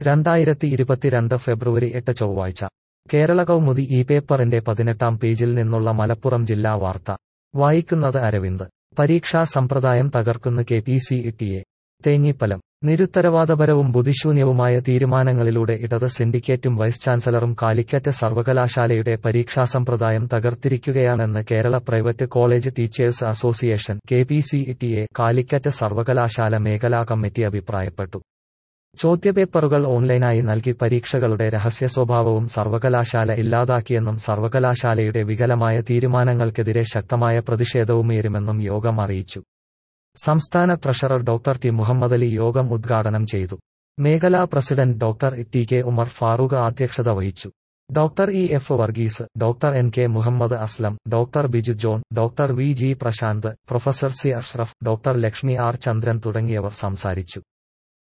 രണ്ടായിരത്തി ഇരുപത്തിരണ്ട് ഫെബ്രുവരി എട്ട് ചൊവ്വാഴ്ച കേരള കൗമുദി ഈ പേപ്പറിന്റെ പതിനെട്ടാം പേജിൽ നിന്നുള്ള മലപ്പുറം ജില്ലാ വാർത്ത വായിക്കുന്നത് അരവിന്ദ് പരീക്ഷാ സമ്പ്രദായം തകർക്കുന്ന കെ പി സി ഇട്ടിയെ തേഞ്ഞിപ്പലം നിരുത്തരവാദപരവും ബുദ്ധിശൂന്യവുമായ തീരുമാനങ്ങളിലൂടെ ഇടത് സിൻഡിക്കേറ്റും വൈസ് ചാൻസലറും കാലിക്കറ്റ് സർവകലാശാലയുടെ പരീക്ഷാസമ്പ്രദായം തകർത്തിരിക്കുകയാണെന്ന് Kerala private college teachers association K P C ഇട്ടിയെ കാലിക്കറ്റ് സർവകലാശാല മേഖലാ കമ്മിറ്റി അഭിപ്രായപ്പെട്ടു ചോദ്യപേപ്പറുകൾ ഓൺലൈനായി നൽകി പരീക്ഷകളുടെ രഹസ്യ സ്വഭാവവും സർവകലാശാല ഇല്ലാതാക്കിയെന്നും സർവകലാശാലയുടെ വികലമായ തീരുമാനങ്ങൾക്കെതിരെ ശക്തമായ പ്രതിഷേധവുമുയരുമെന്നും യോഗം അറിയിച്ചു സംസ്ഥാന treasurer doctor T Muhammad Ali യോഗം ഉദ്ഘാടനം ചെയ്തു മേഖലാ president doctor T K Umar Farooq അധ്യക്ഷത വഹിച്ചു doctor E F Varghese doctor N K Muhammad Aslam doctor Biju John doctor V G Prasanth professor C Ashraf doctor Lakshmi R Chandran തുടങ്ങിയവർ സംസാരിച്ചു